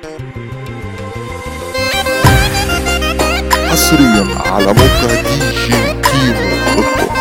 حصريا على موقع دي جي كيمو دوت كوم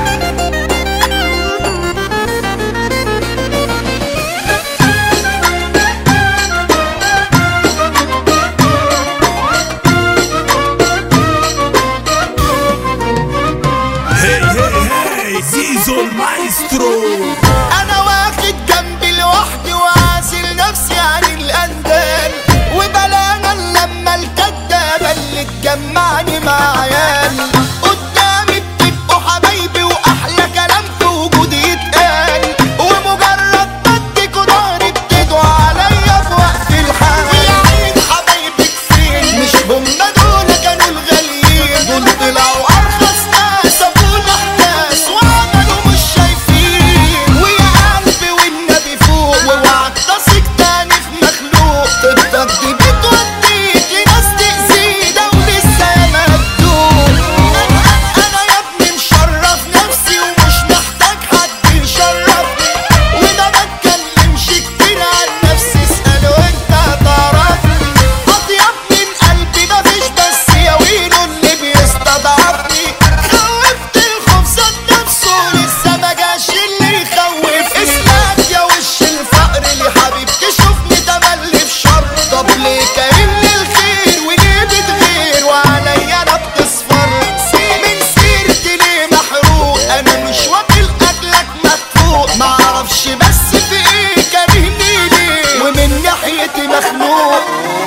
هي هي هي زيزو المايسترو انا واخد جنبي لوحدي وعازل نفسي عن الاندال وبلانا لما الكدابه اللي تجمعني مع عيال قدامي بتبقوا حبايبي واحلى كلام في وجودي يتقال ومجرد ما اديكوا ضهري بتدعوا عليا في وقت الحال ويا عين حبايبك فين مش هم دول كانوا الغاليين دول طلعوا ارخص ناس ابونا احداث وعملوا مش شايفين ويا قلبي والنبي فوق واوعى تثق تاني في مخلوق طبك دي بتوديك لناس تأذيك ده ولسه ياما هتدوق انا يا ابني مشرف نفسي ومش محتاج حد يشرفني وما بتكلمش كتير عن نفسي اسأل وانت هتعرفني اطيب من قلبي مفيش بس يا ويلو اللي بيستضعفني خوفت الخوف ذات نفسه لسه ما جاش اللي يخوفني اسمعك يا وش الفقر اللي حبيبتي شوفني تملي في شر طب ليه كأني الخير وليه بتغير وعليا انا بتصفر من سيرتي ليه محروق انا مش واكل اكلك مدفوق معرفش بس في ايه كارهني ليه ومن ناحيتي مخنوق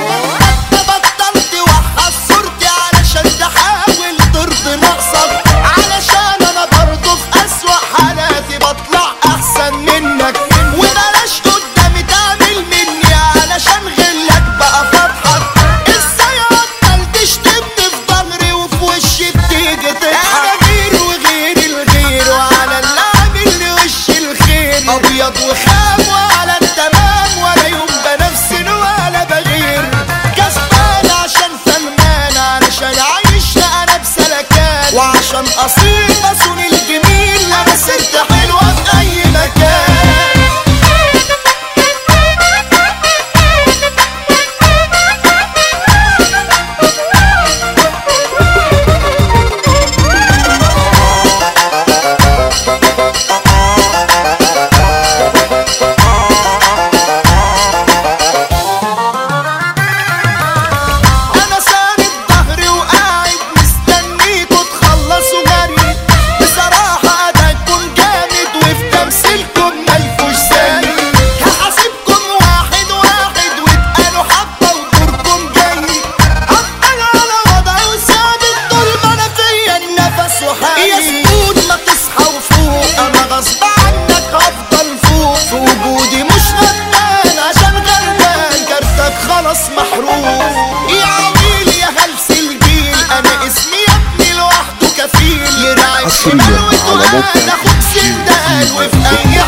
بطلت وحش صورتي علشان تحاول ترضي نقصك علشان انا برضه في اسوأ حالاتي بطلع احسن منك وبلاش قدامي تعمل مني علشان غلك بقى فرحك ازاي عمال تشتمني في ظهري وفي وشي بتيجي تضحك انا غير وغير الغير وعلى اللي عامل لي وش الخير ابيض وخام وعلى التمام ولا يوم بنفسن ولا بغير كسبان عشان فهمان علشان عايش انا بسلكان وعشان اصيل بصون الجميل انا سرت حلوه في اي مكان انا ساند ظهري وقاعد مستنيكوا تخلصوا جري بصراحة اداكم جامد وفي تمثيلكم ملكوش ثاني هحاسبكم واحد واحد وتقالوا حبة ودوركم جاي هفضل على وضعي وثابت طول ما انا فيا النفس وحالي يا سكوت ما تصحى وفوق انا غصب عنك هفضل فوق في وجودي مش غلبان عشان غلبان كارتك خلاص محروق يا عويل يا هلس الجيل انا اسمي يا ابني لوحده كفيل يرعب حصرياً شمال على موقع وتوهان اخوك سندال وفي اي